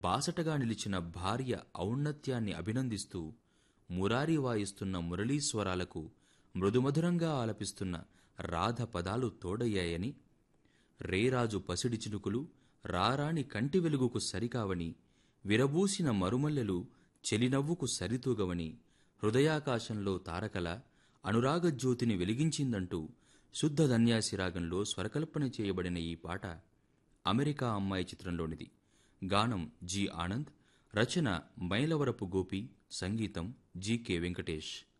బాసటగా నిలిచిన భార్య ఔన్నత్యాన్ని అభినందిస్తూ మురారి వాయిస్తున్న మురళీస్వరాలకు మృదుమధురంగా ఆలపిస్తున్న రాధ పదాలు తోడయ్యాయని రేరాజు పసిడి చినుకులు రారాణి కంటి వెలుగుకు సరికావని విరబూసిన మరుమల్లెలు చెలినవ్వుకు సరితూగవని హృదయాకాశంలో తారకల అనురాగజ్యోతిని వెలిగించిందంటూ శుద్ధ ధన్యాసి రాగంలో స్వరకల్పన చేయబడిన ఈ పాట అమెరికా అమ్మాయి చిత్రంలోనిది గానం జి ఆనంద్ రచన మైలవరపు గోపి సంగీతం జి కె వెంకటేష్